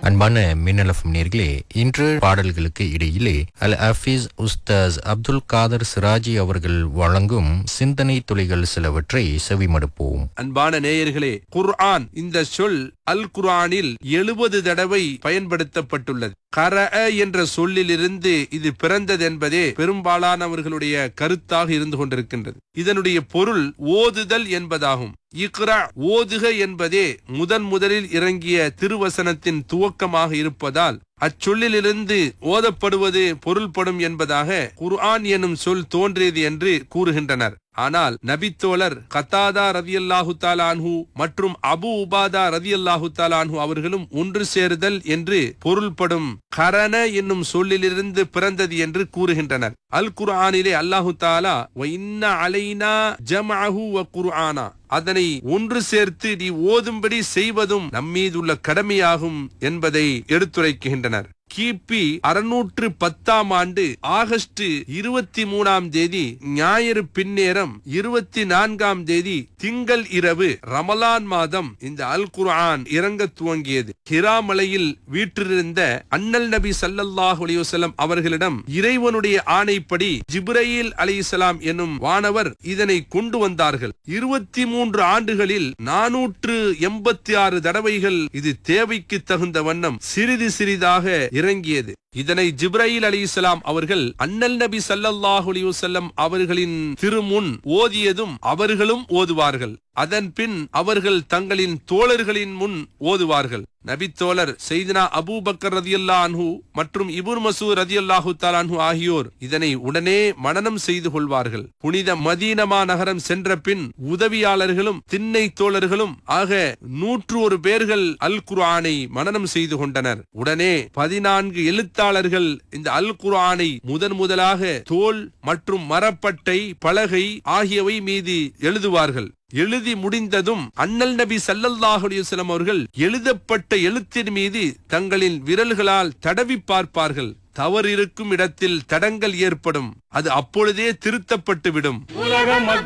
அன்பான மின்னலஃபம் நேர்களே இன்று பாடல்களுக்கு இடையிலே அல் ஹஃபீஸ் உஸ்தாஸ் அப்துல் காதர் சிராஜி அவர்கள் வழங்கும் சிந்தனை துளிகள் சிலவற்றை செவிமடுப்போம் அன்பான நேயர்களே குர்ஆன் இந்த சொல் அல் குர்ஆனில் எழுபது தடவை பயன்படுத்தப்பட்டுள்ளது கர என்ற சொல்லிலிருந்து இது பிறந்தது என்பதே பெரும்பாலானவர்களுடைய கருத்தாக இருந்து கொண்டிருக்கின்றது இதனுடைய பொருள் ஓதுதல் என்பதாகும் இக்ரா ஓதுக என்பதே முதன் முதலில் இறங்கிய திருவசனத்தின் துவக்கமாக இருப்பதால் அச்சொல்லிலிருந்து ஓதப்படுவது பொருள்படும் என்பதாக குர்ஆன் எனும் சொல் தோன்றியது என்று கூறுகின்றனர் ஆனால் நபித்தோழர் கத்தாதா ரதியல்லாஹு தாலான்ஹு மற்றும் அபு உபாதா ரதியல்லாஹு தாலான்ஹு அவர்களும் ஒன்று சேருதல் என்று பொருள்படும் கரண என்னும் சொல்லிலிருந்து பிறந்தது என்று கூறுகின்றனர் அல் குர்ஆனிலே அல்லாஹு தாலா இன்ன அலைனா ஜமஅஹு வ குர்ஆனா அதனை ஒன்று சேர்த்து நீ ஓதும்படி செய்வதும் நம்மீதுள்ள கடமையாகும் என்பதை எடுத்துரைக்கின்றனர் கிபி அறுநூற்று பத்தாம் ஆண்டு ஆகஸ்ட் இருபத்தி மூணாம் தேதி ஞாயிறு பின்னேரம் இருபத்தி நான்காம் தேதி திங்கள் இரவு ரமலான் மாதம் இந்த அல் குர்ஆன் இறங்க துவங்கியது ஹிராமலையில் வீற்றிருந்த அண்ணல் நபி சல்லல்லாஹு அலையுசல்லம் அவர்களிடம் இறைவனுடைய ஆணைப்படி ஜிப்ரயில் அலைசலாம் என்னும் வானவர் இதனை கொண்டு வந்தார்கள் இருபத்தி மூன்று ஆண்டுகளில் நானூற்று எண்பத்தி ஆறு தடவைகள் இது தேவைக்கு தகுந்த வண்ணம் சிறிது சிறிதாக இறங்கியது இதனை ஜிப்ராயில் அலி இஸ்லாம் அவர்கள் அண்ணல் நபி சல்லல்லாஹு அலைஹி வஸல்லம் அவர்களின் திருமுன் ஓதியதும் அவர்களும் ஓதுவார்கள் அதன் பின் அவர்கள் தங்களின் தோழர்களின் முன் ஓதுவார்கள் நபித்தோழர் செய்தினா அபூபக்கர் ரதியல்லா அன்ஹு மற்றும் இபுர் மசூர் ரதியல்லாஹு தாலான்ஹு ஆகியோர் இதனை உடனே மனனம் செய்து கொள்வார்கள் புனித மதீனமா நகரம் சென்ற பின் உதவியாளர்களும் திண்ணை தோழர்களும் ஆக நூற்று ஒரு பேர்கள் அல் குர்ஆனை மனனம் செய்து கொண்டனர் உடனே பதினான்கு எழுத்தாளர்கள் இந்த அல் குர்ஆனை முதன் முதலாக தோல் மற்றும் மரப்பட்டை பலகை ஆகியவை மீது எழுதுவார்கள் எழுதி முடிந்ததும் அண்ணல் நபி சல்லல்லாஹு அலைஹி வஸல்லம் அவர்கள் எழுதப்பட்ட எழுத்தின் மீது தங்களின் விரல்களால் தடவி பார்ப்பார்கள் தவறு இருக்கும் இடத்தில் தடங்கள் ஏற்படும் அது அப்பொழுதே திருத்தப்பட்டு விடும் உலக மக்கள்